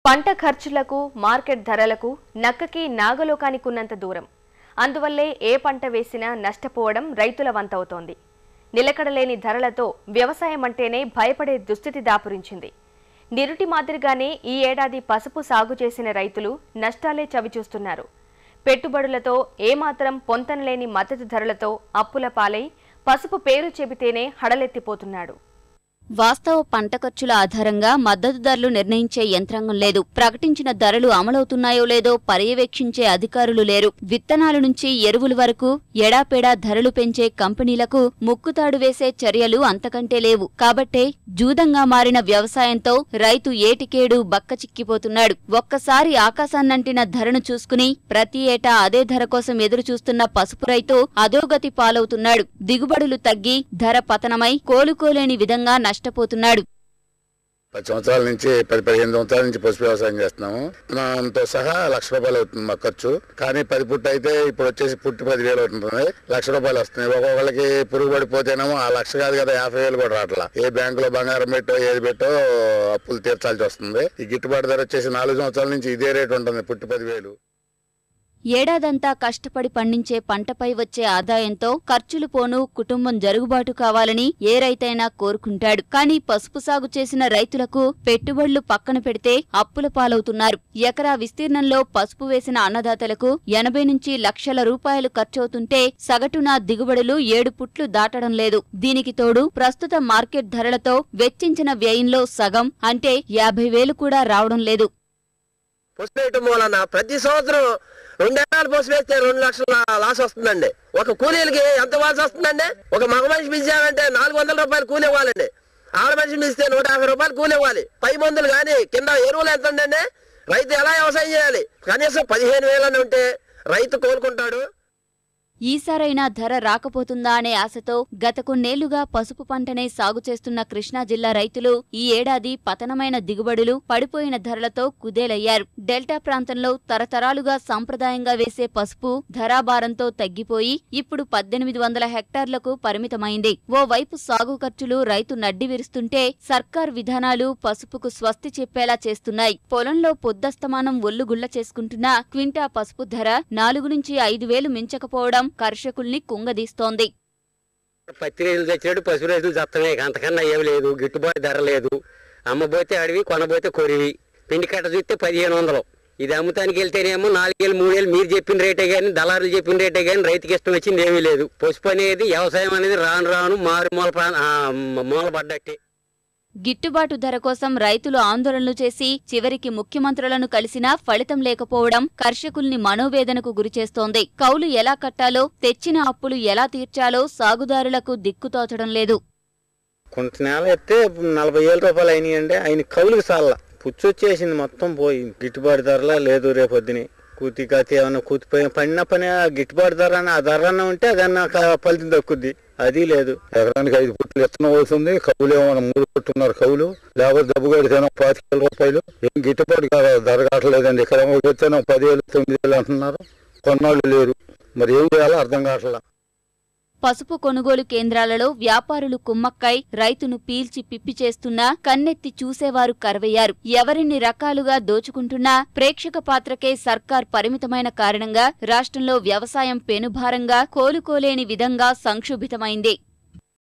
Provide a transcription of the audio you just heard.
పంట ఖర్చులకు మార్కెట్ ధరలకు నక్కకి నాగలోకానికి ఉన్నంత దూరం అందువల్లే ఏ పంట వేసినా నష్టపోవడం రైతుల వంతవుతోంది నిలకడలేని ధరలతో వ్యవసాయం అంటేనే భయపడే దుస్థితి దాపురించింది నిరుటి మాదిరిగానే ఈ ఏడాది పసుపు సాగు చేసిన రైతులు నష్టాలే చవిచూస్తున్నారు పెట్టుబడులతో ఏమాత్రం పొంతనలేని మద్దతు ధరలతో అప్పుల పాలై పసుపు పేరు చెబితేనే హడలెత్తిపోతున్నాడు వాస్తవ పంట ఖర్చుల ఆధారంగా మద్దతు ధరలు నిర్ణయించే యంత్రాంగం లేదు ప్రకటించిన ధరలు అమలవుతున్నాయో లేదో పర్యవేక్షించే అధికారులు లేరు విత్తనాల నుంచి ఎరువుల వరకు ఎడాపెడా ధరలు పెంచే కంపెనీలకు ముక్కుతాడు వేసే చర్యలు అంతకంటే లేవు కాబట్టే జూదంగా మారిన వ్యవసాయంతో రైతు ఏటికేడు బక్క చిక్కిపోతున్నాడు ఒక్కసారి ఆకాశాన్నంటిన ధరను చూసుకుని ప్రతి ఏటా అదే ధర కోసం ఎదురు చూస్తున్న పసుపు రైతు అధోగతి పాలవుతున్నాడు దిగుబడులు తగ్గి ధర పతనమై కోలుకోలేని విధంగా నష్టపోతున్నాడు పది సంవత్సరాల నుంచి పది పదిహేను సంవత్సరాల నుంచి పసుపు వ్యవసాయం చేస్తున్నాము దాంతో సహా లక్ష రూపాయలు అవుతుంది మా ఖర్చు కానీ పది పుట్టు అయితే ఇప్పుడు వచ్చేసి పుట్టి పదివేలు అవుతుంది లక్ష రూపాయలు వస్తున్నాయి ఒక్కొక్కరికి పురుగు పడిపోతేనేమో ఆ లక్ష కాదు కదా యాభై వేలు కూడా రావట్లా ఏ బ్యాంకులో బంగారం పెట్టో ఏది పెట్టో అప్పులు తీర్చాల్సి వస్తుంది ఈ గిట్టుబాటు ధర వచ్చేసి నాలుగు సంవత్సరాల నుంచి ఇదే రేట్ ఉంటుంది పుట్టి పదివేలు ఏడాదంతా కష్టపడి పండించే పంటపై వచ్చే ఆదాయంతో ఖర్చులు పోను కుటుంబం జరుగుబాటు కావాలని ఏ రైతైనా కోరుకుంటాడు కానీ పసుపు సాగు చేసిన రైతులకు పెట్టుబడులు పక్కన పెడితే అప్పుల పాలవుతున్నారు ఎకరా విస్తీర్ణంలో పసుపు వేసిన అన్నదాతలకు ఎనభై నుంచి లక్షల రూపాయలు ఖర్చవుతుంటే సగటున దిగుబడులు ఏడు పుట్లు దాటడం లేదు దీనికి తోడు ప్రస్తుత మార్కెట్ ధరలతో వెచ్చించిన వ్యయంలో సగం అంటే యాభై వేలు కూడా రావడం లేదు పసుపు వేయటం మూలన ప్రతి సంవత్సరం రెండు ఎకరాలు పసుపు వేస్తే రెండు లక్షల లాస్ వస్తుందండి ఒక కూలీలకి ఎంత వాల్సి వస్తుందండి ఒక మగ మనిషి పిలిచారంటే నాలుగు వందల రూపాయలు కూలి ఇవ్వాలండి ఆడ మనిషి పిలిస్తే నూట యాభై రూపాయలు కూలి ఇవ్వాలి పై మందులు కానీ కింద ఎరువులు ఎంత ఉందండి రైతు ఎలా వ్యవసాయం చేయాలి కనీసం పదిహేను వేలని ఉంటే రైతు కోలుకుంటాడు ఈసారైనా ధర రాకపోతుందా అనే ఆశతో గత కొన్నేళ్లుగా పసుపు పంటనే సాగు చేస్తున్న కృష్ణా జిల్లా రైతులు ఈ ఏడాది పతనమైన దిగుబడులు పడిపోయిన ధరలతో కుదేలయ్యారు డెల్టా ప్రాంతంలో తరతరాలుగా సాంప్రదాయంగా వేసే పసుపు ధరాభారంతో తగ్గిపోయి ఇప్పుడు పద్దెనిమిది వందల హెక్టార్లకు పరిమితమైంది ఓవైపు సాగు ఖర్చులు రైతు నడ్డి విరుస్తుంటే సర్కార్ విధానాలు పసుపుకు స్వస్తి చెప్పేలా చేస్తున్నాయి పొలంలో పొద్దస్తమానం ఒల్లుగుల్ల చేసుకుంటున్న క్వింటా పసుపు ధర నాలుగు నుంచి ఐదు వేలు మించకపోవడం కర్షకుల్ని కుంగదీస్తోంది పత్తి రైతులు తెచ్చినట్టు పశు రైతులు చత్తమే అంతకన్నా ఏం లేదు గిట్టుబాటు ధర లేదు అమ్మబోతే అడవి కొనబోతే కొరివి పిండి కట్ట చూస్తే పదిహేను వందలు ఇది అమ్ముతానికి వెళ్తేనేమో నాలుగేళ్ళు మూడేళ్ళు మీరు చెప్పిన రేటే కానీ దళారులు చెప్పిన రేటే కానీ రైతుకి ఇష్టం వచ్చింది ఏమీ లేదు పసుపు అనేది వ్యవసాయం అనేది రాను రాను మారు మూల ప్రా ఆ, మూలపడ్డట్టే గిట్టుబాటు ధర కోసం రైతులు ఆందోళనలు చేసి చివరికి ముఖ్యమంత్రులను కలిసినా ఫలితం లేకపోవడం కర్షకుల్ని మనోవేదనకు గురిచేస్తోంది కౌలు ఎలా కట్టాలో తెచ్చిన అప్పులు ఎలా తీర్చాలో సాగుదారులకు దిక్కుతోచడం లేదు కొంత నేల ఎత్తే నలభై వేల రూపాయలు అయినాయండి ఆయన కవులకు సాల పుచ్చు వచ్చేసింది మొత్తం పోయి గిట్టుబాటు ధరలా లేదు రేపొద్దుని కూతి కాతి ఏమన్నా కూతిపోయి పడిన పని ఆ గిట్టుబాటు ధర అని ఆ ధర అన్న ఉంటే అదన్నా క- ఫలితం దక్కుద్ది అది లేదు ఎకరానికి ఐదు పుట్లు ఇత్తనం అవుతుంది కవులు ఏమైనా మూడు పుట్టున్నారు కవులు లేకపోతే డబ్బు కడితేనో పాతిక వేల రూపాయలు ఏం గిట్టుబాటు కాదు ధర కావట్లేదండి ఇక్కడ పెడితేనో పదివేలు తొమ్మిది వేలు అంటున్నారు కొన్నాళ్ళు లేరు మరి ఏం చేయాలో అర్థం కావట్లేదు పసుపు కొనుగోలు కేంద్రాలలో వ్యాపారులు కుమ్మక్కై రైతును పీల్చి పిప్పి చేస్తున్నా కన్నెత్తి చూసేవారు కరవయ్యారు ఎవరిన్ని రకాలుగా దోచుకుంటున్నా ప్రేక్షక పాత్రకే సర్కార్ పరిమితమైన కారణంగా రాష్ట్రంలో వ్యవసాయం పెనుభారంగా కోలుకోలేని విధంగా సంక్షుభితమైంది